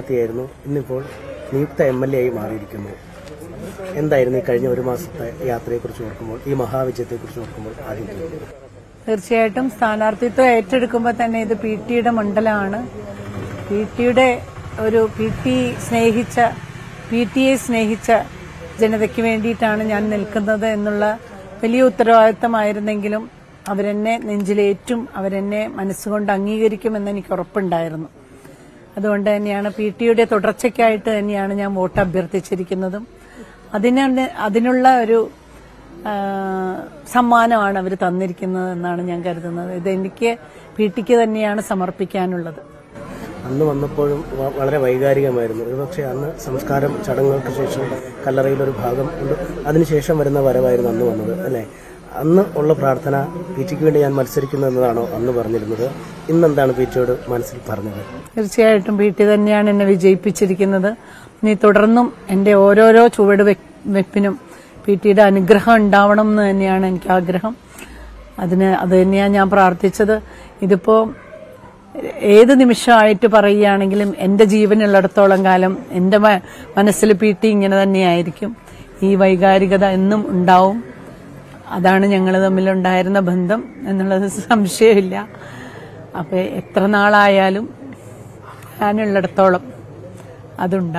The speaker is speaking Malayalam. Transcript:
ായിരുന്നു ഇന്നിപ്പോൾ നിയുക്ത എം എൽ എ ആയി മാറിയിരിക്കുന്നു എന്തായിരുന്നു ഈ കഴിഞ്ഞ ഒരു മാസത്തെ യാത്രയെക്കുറിച്ച് ഓർക്കുമ്പോൾ ഈ മഹാവിജയത്തെക്കുറിച്ച് ഓർക്കുമ്പോൾ ആദ്യം തോന്നുന്നത് തീർച്ചയായിട്ടും സ്ഥാനാർത്ഥിത്വം ഏറ്റെടുക്കുമ്പോൾ തന്നെ ഇത് പി ടിയുടെ മണ്ഡലമാണ് പി ടിയുടെ ഒരു പി ടി സ്നേഹിച്ച പി ടിയെ സ്നേഹിച്ച ജനതയ്ക്ക് വേണ്ടിയിട്ടാണ് ഞാൻ നിൽക്കുന്നത് എന്നുള്ള വലിയ ഉത്തരവാദിത്തമായിരുന്നെങ്കിലും അവരെന്നെ നെഞ്ചിലേറ്റും അവരെന്നെ മനസ്സുകൊണ്ട് അംഗീകരിക്കുമെന്ന് എനിക്ക് ഉറപ്പുണ്ടായിരുന്നു അതുകൊണ്ട് തന്നെയാണ് പി ടിയുടെ തുടർച്ചയ്ക്കായിട്ട് തന്നെയാണ് ഞാൻ വോട്ട് അഭ്യർത്ഥിച്ചിരിക്കുന്നതും അതിന് അതിനുള്ള ഒരു ആ, സമ്മാനമാണ് അവർ തന്നിരിക്കുന്നത് എന്നാണ് ഞാൻ കരുതുന്നത് ഇത് എനിക്ക് പി ടിക്ക് തന്നെയാണ് സമർപ്പിക്കാനുള്ളത് അന്ന് വന്നപ്പോഴും വ- വളരെ വൈകാരികമായിരുന്നു ഒരുപക്ഷെ അന്ന് സംസ്കാരം ചടങ്ങുകൾക്ക് ശേഷം കല്ലറയിലൊരു ഭാഗം ഉണ്ട് അതിനുശേഷം വരുന്ന വരവായിരുന്നു അന്ന് വന്നത് അല്ലേ അന്ന് ഉള്ള പ്രാർത്ഥന പി ടിക്ക് വേണ്ടി ഞാൻ മത്സരിക്കുന്നു എന്നതാണോ അന്ന് പറഞ്ഞിരുന്നത് ഇന്നെന്താണ് പി ടിയോട് മനസ്സിൽ പറഞ്ഞത് തീർച്ചയായിട്ടും പി ടി തന്നെയാണ് എന്നെ വിജയിപ്പിച്ചിരിക്കുന്നത് ഇനി തുടർന്നും എന്റെ ഓരോരോ ചുവട് വെ- വെപ്പിനും പി ടിയുടെ അനുഗ്രഹം ഉണ്ടാവണം എന്ന് തന്നെയാണ് എനിക്ക് ആഗ്രഹം അതിന് അത് തന്നെയാണ് ഞാൻ പ്രാർത്ഥിച്ചത് ഇതിപ്പോ ഏത് നിമിഷമായിട്ട് പറയുകയാണെങ്കിലും എന്റെ ജീവനുള്ളിടത്തോളം കാലം എന്റെ മ- മനസ്സിൽ പി ടി ഇങ്ങനെ തന്നെയായിരിക്കും ഈ വൈകാരികത എന്നും ഉണ്ടാവും അതാണ് ഞങ്ങൾ തമ്മിലുണ്ടായിരുന്ന ബന്ധം എന്നുള്ളത് സംശയമില്ല അപ്പൊ എത്ര നാളായാലും ഞാനുള്ളിടത്തോളം അതുണ്ടാവും